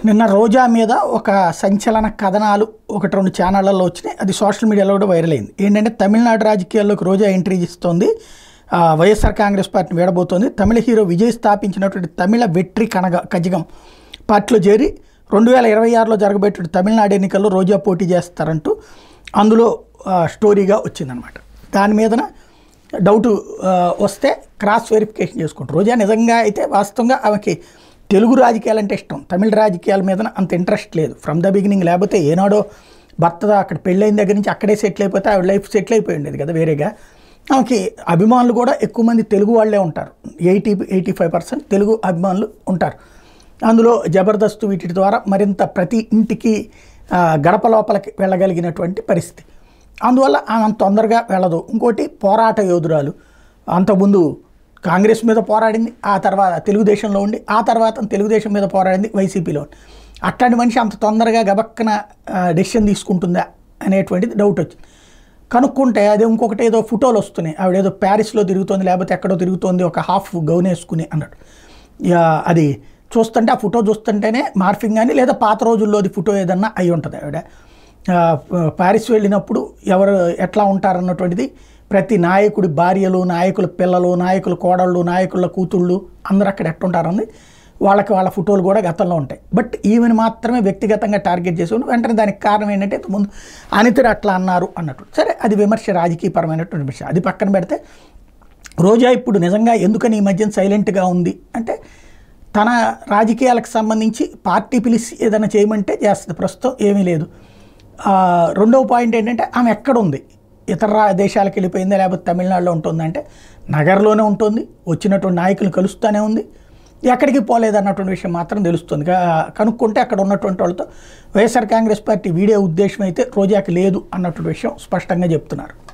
నిన్న రోజా మీద ఒక సంచలన కథనాలు ఒకటి రెండు ఛానళ్లలో వచ్చినాయి అది సోషల్ మీడియాలో కూడా వైరల్ అయింది ఏంటంటే తమిళనాడు రాజకీయాల్లోకి రోజా ఎంట్రీ ఇస్తోంది ఆ, వైఎస్ఆర్ కాంగ్రెస్ పార్టీని వేడబోతోంది తమిళ హీరో విజయ్ స్థాపించినటువంటి తమిళ వెట్రి కనగ కజగం పార్టీలో చేరి రెండు వేల ఇరవై ఆరులో జరగబోయేటువంటి తమిళనాడు ఎన్నికల్లో రోజా పోటీ చేస్తారంటూ అందులో ఆ, స్టోరీగా వచ్చిందనమాట దాని మీదన డౌట్ ఆ, వస్తే క్రాస్ వెరిఫికేషన్ చేసుకుంటారు రోజా నిజంగా అయితే వాస్తవంగా ఆమెకి తెలుగు రాజకీయాలు అంటే ఇష్టం తమిళ రాజకీయాల మీద అంత ఇంట్రెస్ట్ లేదు ఫ్రమ్ ద బిగినింగ్ లేకపోతే ఏనాడో భర్త అక్కడ పెళ్ళైన దగ్గర నుంచి అక్కడే సెటిల్ అయిపోతే ఆవిడ లైఫ్ సెటిల్ అయిపోయి ఉండేది కదా వేరేగా ఆమెకి అభిమానులు కూడా ఎక్కువ మంది తెలుగు వాళ్ళే ఉంటారు eighty eighty five percent Telugu అభిమానులు ఉంటారు అందులో జబర్దస్త్ వీటి ద్వారా మరింత ప్రతి ఇంటికి ఆ, గడప లోపలికి వెళ్ళగలిగినటువంటి పరిస్థితి అందువల్ల ఆమె అంత తొందరగా వెళ్ళదు ఇంకోటి పోరాట యోధురాలు అంతకుముందు కాంగ్రెస్ మీద పోరాడింది ఆ తర్వాత తెలుగుదేశంలో ఉండి ఆ తర్వాత తెలుగుదేశం మీద పోరాడింది వైసీపీలో ఉండి. అట్లాంటి మనిషి అంత తొందరగా గబక్కన డెసిషన్ తీసుకుంటుందా అనేటువంటిది డౌట్ వచ్చింది కనుక్కుంటే అది ఇంకొకటి ఏదో ఫోటోలు వస్తున్నాయి ఆవిడ ఏదో ప్యారిస్లో తిరుగుతోంది లేకపోతే ఎక్కడో తిరుగుతోంది ఒక హాఫ్ గౌన్ వేసుకుని అన్నాడు ఇక అది చూస్తుంటే ఆ ఫోటో చూస్తుంటేనే మార్ఫింగ్ కానీ లేదా పాత రోజుల్లోది ఫోటో ఏదన్నా అయి ఉంటుంది ఆవిడ ఆ, ప్యారిస్ వెళ్ళినప్పుడు ఎవరు ఎట్లా ఉంటారన్నటువంటిది ప్రతి నాయకుడి భార్యలు నాయకుల పిల్లలు నాయకుల కోడళ్ళు నాయకుల కూతుళ్ళు అందరూ అక్కడ ఎట్టుంటారని వాళ్ళకి వాళ్ళ ఫోటోలు కూడా గతంలో ఉంటాయి బట్ ఈమెను మాత్రమే వ్యక్తిగతంగా టార్గెట్ చేసి ఉండి వెంటనే దానికి కారణం ఏంటంటే ముందు అనితరు అట్లా అన్నారు అన్నట్టు సరే అది విమర్శ రాజకీయపరమైనటువంటి విమర్శ అది పక్కన పెడితే రోజా ఇప్పుడు నిజంగా ఎందుకని ఈ మధ్యన సైలెంట్గా ఉంది అంటే తన రాజకీయాలకు సంబంధించి పార్టీ పిలిచి ఏదైనా చేయమంటే చేస్తుంది ప్రస్తుతం ఏమీ లేదు ఆ, రెండవ పాయింట్ ఏంటంటే ఆమె ఎక్కడ ఉంది ఇతర రా- దేశాలకు వెళ్ళిపోయిందా లేకపోతే తమిళనాడులో ఉంటుందంటే నగర్లోనే ఉంటుంది వచ్చినటువంటి నాయకులు కలుస్తూనే ఉంది ఎక్కడికి పోలేదన్నటువంటి విషయం మాత్రం తెలుస్తుంది కా- కనుక్కుంటే అక్కడ ఉన్నటువంటి వాళ్ళతో వైఎస్ఆర్ కాంగ్రెస్ పార్టీ వీడే ఉద్దేశం అయితే రోజాకి లేదు అన్నటువంటి విషయం స్పష్టంగా చెప్తున్నారు